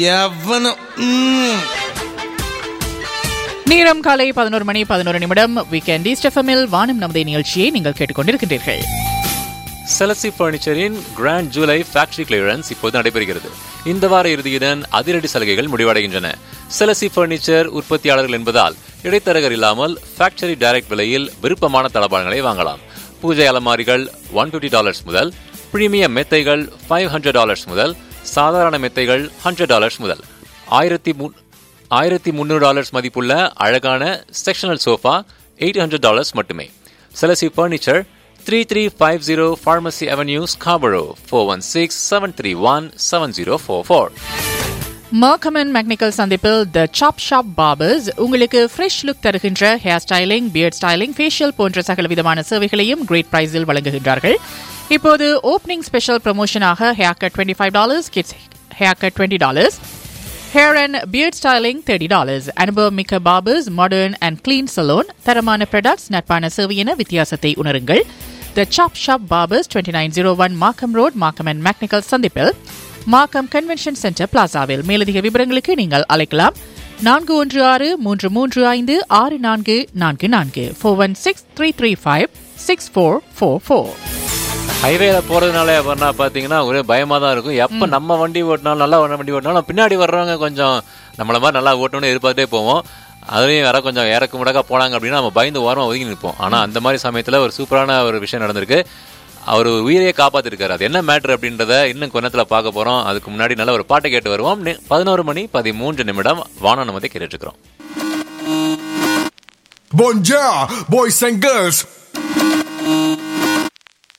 எவனும் ம். நேரம் காலை பதினோரு மணி பதினோரு நிமிடம் வீக்கெண்ட் ஈஸ்டெஃபமில் வானம் நமதை நிகழ்ச்சியை நீங்கள் கேட்டுக்கொண்டிருக்கின்றீர்கள் செலசி பர்னிச்சரின் கிராண்ட் ஜூலை ஃபேக்டரி கிளியரன்ஸ் இப்போது நடைபெறுகிறது இந்த வார இறுதியுடன் அதிரடி சலுகைகள் முடிவடைகின்றன செலசி பர்னிச்சர் உற்பத்தியாளர்கள் என்பதால் இடைத்தரகர் இல்லாமல் ஃபேக்டரி டைரக்ட் விலையில் விருப்பமான தளபாடங்களை வாங்கலாம் பூஜை அலமாரிகள் ஒன் பிப்டி டாலர்ஸ் முதல் பிரீமியம் மெத்தைகள் ஃபைவ் ஹண்ட்ரட் டாலர்ஸ் முதல் சாதாரண மெத்தைகள் ஹண்ட்ரட் டாலர்ஸ் முதல் ஆயிரத்தி முன் ஆயிரத்தி முந்நூறு டாலர்ஸ் மதிப்புள்ள அழகான sectional sofa eight hundred dollars மட்டுமே செலசி furniture three three five zero pharmacy avenue Scarborough four one six seven three one seven zero four four Markham and McNicoll சந்திப்பில் த சாப் ஷாப் பார்பர்ஸ் உங்களுக்கு ஃப்ரெஷ் லுக் தருகின்ற hair styling beard styling facial போன்ற சகல விதமான சேவைகளையும் great பிரைஸில் வழங்குகின்றார்கள் இப்போது ஓப்பனிங் ஸ்பெஷல் ப்ரமோஷனாக hair cut twenty five dollars kids hair cut twenty dollars hair and beard styling thirty dollars அனுபவம் மிக்க barbers modern and clean salon தரமான ப்ராடக்ட்ஸ் நட்பான சேவை என வித்தியாசத்தை உணருங்கள் the chop shop barbers twenty nine zero one Markham road Markham and McNicoll சந்திப்பில் Markham convention centre பிளாசாவில் மேலதிக விவரங்களுக்கு நீங்கள் அழைக்கலாம் நான்கு ஒன்று ஆறு மூன்று மூன்று ஐந்து ஆறு நான்கு நான்கு நான்கு four one six three three five six four four four ஹைவேல போறதுனால பண்ணா பாத்தீங்கன்னா ஒரே பயமா தான் இருக்கும் எப்ப நம்ம வண்டி ஓட்டினாலும் நல்லா வண்டி ஓட்டினாலும் பின்னாடி வர்றவங்க கொஞ்சம் நம்மள மாதிரி நல்லா ஓட்டணும்னு எதிர்பார்த்தே போவோம் அதுலயும் யாரா கொஞ்சம் இறக்கு முடக்கா போனாங்க அப்படின்னா நம்ம பயந்து ஓரமா ஒதுங்கி நிற்போம் ஆனா அந்த மாதிரி சமயத்துல ஒரு சூப்பரான ஒரு விஷயம் நடந்திருக்கு அவர் உயிரையே காப்பாத்திருக்காரு அது என்ன மேட்ரு அப்படின்றத இன்னும் கொஞ்ச நேரத்துல பார்க்க போறோம் அதுக்கு முன்னாடி நல்ல ஒரு பாட்டை கேட்டு வருவோம் நி- பதினோரு மணி பதிமூன்று நிமிடம் வானம் நம்ம கேட்டுட்டு இருக்கிறோம் Bonjour, boys and girls.